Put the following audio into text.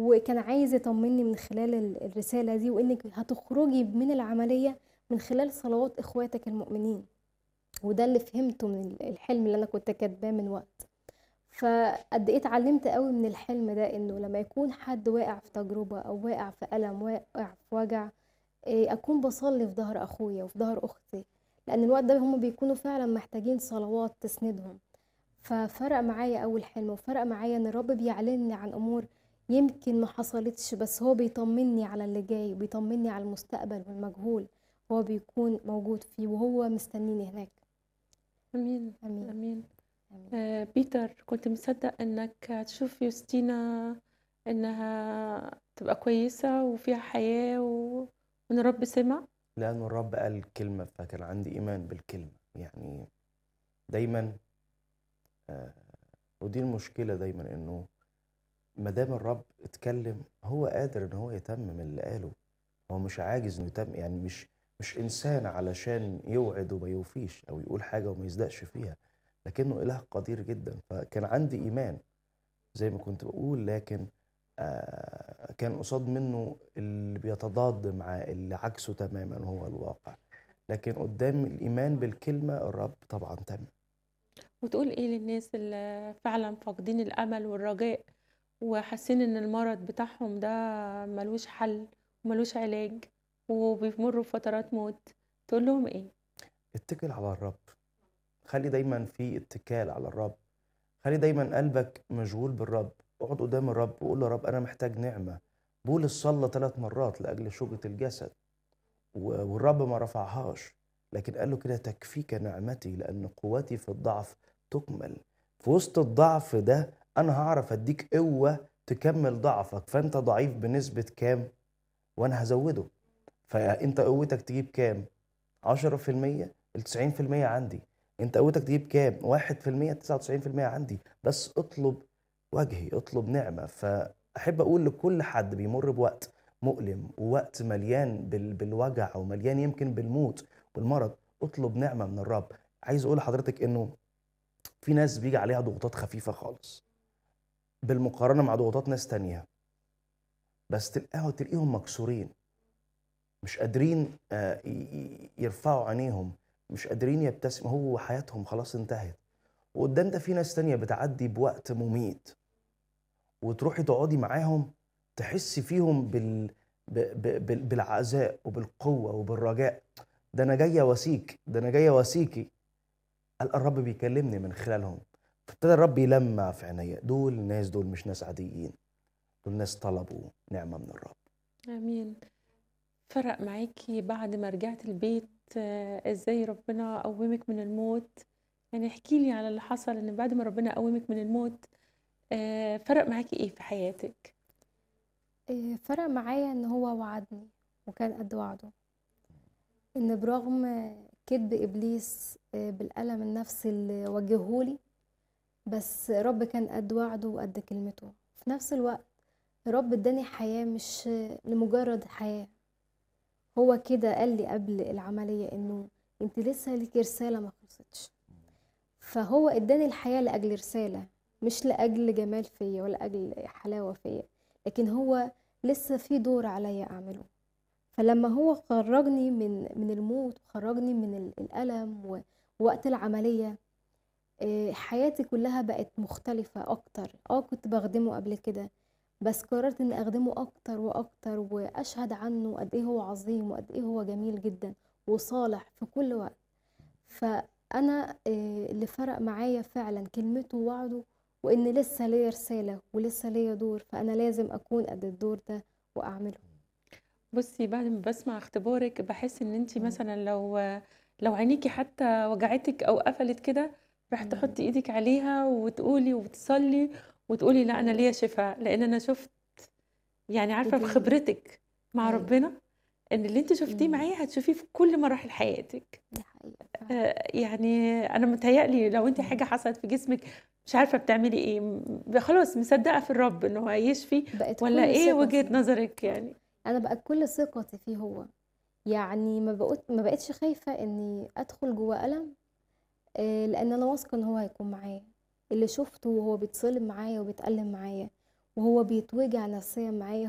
وكان عايز يطمني من خلال ال- الرسالة دي وإنك هتخرجي من العملية من خلال صلوات إخواتك المؤمنين وده اللي فهمته من ال- الحلم اللي أنا كنت كاتباه من وقت فقد إيه اتعلمت قوي من الحلم ده إنه لما يكون حد واقع في تجربة أو واقع في ألم واقع في وجع إيه، أكون بصلي في ظهر أخويا وفي ظهر أختي لأن الوقت ده هم بيكونوا فعلا محتاجين صلوات تسندهم ففرق معايا أول حلم وفرق معايا إن الرب بيعلني عن أمور يمكن ما حصلتش بس هو بيطمني على اللي جاي وبيطمني على المستقبل والمجهول هو بيكون موجود فيه وهو مستنيني هناك امين امين امين امين آه بيتر كنت مصدق انك تشوف يوستينا انها تبقى كويسة وفيها حياة و... وان الرب سمع لأن الرب قال كلمة فكان عندي إيمان بالكلمة يعني دايما آه، ودي المشكلة دايما إنه ما دام الرب اتكلم هو قادر إن هو يتمم اللي قاله هو مش عاجز إنه يتم يعني مش مش إنسان علشان يوعد وما يوفيش أو يقول حاجة وما يصدقش فيها لكنه إله قدير جدا فكان عندي إيمان زي ما كنت بقول لكن آه، كان قصاد منه اللي بيتضاد مع اللي عكسه تماما هو الواقع لكن قدام الإيمان بالكلمة الرب طبعا تم وتقول ايه للناس اللي فعلا فاقدين الامل والرجاء وحاسين ان المرض بتاعهم ده ملوش حل وملوش علاج وبيمروا بفترات موت تقول لهم ايه اتكل على الرب خلي دايما في اتكال على الرب خلي دايما قلبك مشغول بالرب اقعد قدام الرب وقول له يا رب انا محتاج نعمة بولس صلى ثلاث مرات لأجل شوكة الجسد و- والرب ما رفعهاش لكن قال له كده تكفيك نعمتي لأن قوتي في الضعف تكمل في وسط الضعف ده أنا هعرف أديك قوة تكمل ضعفك فأنت ضعيف بنسبة كام وأنا هزوده فأنت قوتك تجيب كام 10% ال 90% عندي انت قوتك تجيب كام 1% 99% عندي بس اطلب وجهي اطلب نعمة فأحب أقول لكل حد بيمر بوقت مؤلم ووقت مليان بال... بالوجع ومليان يمكن بالموت والمرض اطلب نعمة من الرب عايز أقول لحضرتك إنه في ناس بيجي عليها ضغوطات خفيفة خالص بالمقارنة مع ضغوطات ناس تانية بس تلقاه تلاقيهم مكسورين مش قادرين آه، ي- ي- يرفعوا عينيهم مش قادرين يبتسموا هو حياتهم خلاص انتهت وقدام ده في ناس تانية بتعدي بوقت مميت وتروحي تقعدي معاهم تحسي فيهم بال... ب... ب... بال- بالعزاء وبالقوة وبالرجاء ده أنا جاية واسيك ده أنا جاية واسيكي قال الرب بيكلمني من خلالهم فابتدى الرب يلمع في عينيا دول الناس دول مش ناس عاديين دول ناس طلبوا نعمة من الرب امين فرق معاكي بعد ما رجعت البيت آه، ازاي ربنا قومك من الموت يعني احكي لي على اللي حصل ان بعد ما ربنا قومك من الموت آه، فرق معاكي ايه في حياتك إيه، فرق معايا ان هو وعدني وكان قد وعده ان برغم كذب ابليس إيه، بالالم النفسي اللي وجههولي بس رب كان قد وعده وقد كلمته في نفس الوقت رب اداني حياة مش لمجرد حياة هو كده قال لي قبل العملية انه انت لسه ليكي رسالة ما خلصتش فهو اداني الحياة لأجل رسالة مش لأجل جمال فيا ولا أجل حلاوة فيا لكن هو لسه في دور عليا أعمله فلما هو خرجني من من الموت وخرجني من ال- الألم ووقت العملية آه، حياتي كلها بقت مختلفة أكتر اه كنت بخدمه قبل كده بس قررت إني أخدمه أكتر وأكتر وأشهد عنه قد إيه هو عظيم وقد إيه هو جميل جدا وصالح في كل وقت فأنا آه، اللي فرق معايا فعلا كلمته ووعده وإن لسه ليا رسالة ولسه ليا دور فأنا لازم أكون قد الدور ده وأعمله بصي بعد ما بسمع اختبارك بحس ان انت مم. مثلا لو لو عينيكي حتى وجعتك او قفلت كده رح مم. تحطي ايدك عليها وتقولي وتصلي وتقولي لا انا ليا شفاء لان انا شفت يعني عارفه إيديه. بخبرتك مع أيوة. ربنا ان اللي انت شفتيه مم. معايا هتشوفيه في كل مراحل حياتك دي حقيقة فعلا. آه، يعني انا متهيألي لو انت حاجه حصلت في جسمك مش عارفه بتعملي ايه م- خلاص مصدقه في الرب ان هو هيشفي بقت ولا كل ايه وجهه ثقتي نظرك يعني انا بقت كل ثقتي فيه هو يعني ما بقيت ما بقتش خايفه اني ادخل جوه الم آه، لان انا واثقه ان هو هيكون معايا اللي شفته وهو بيتصلب معايا وبيتألم معايا وهو بيتوجع نفسيا معايا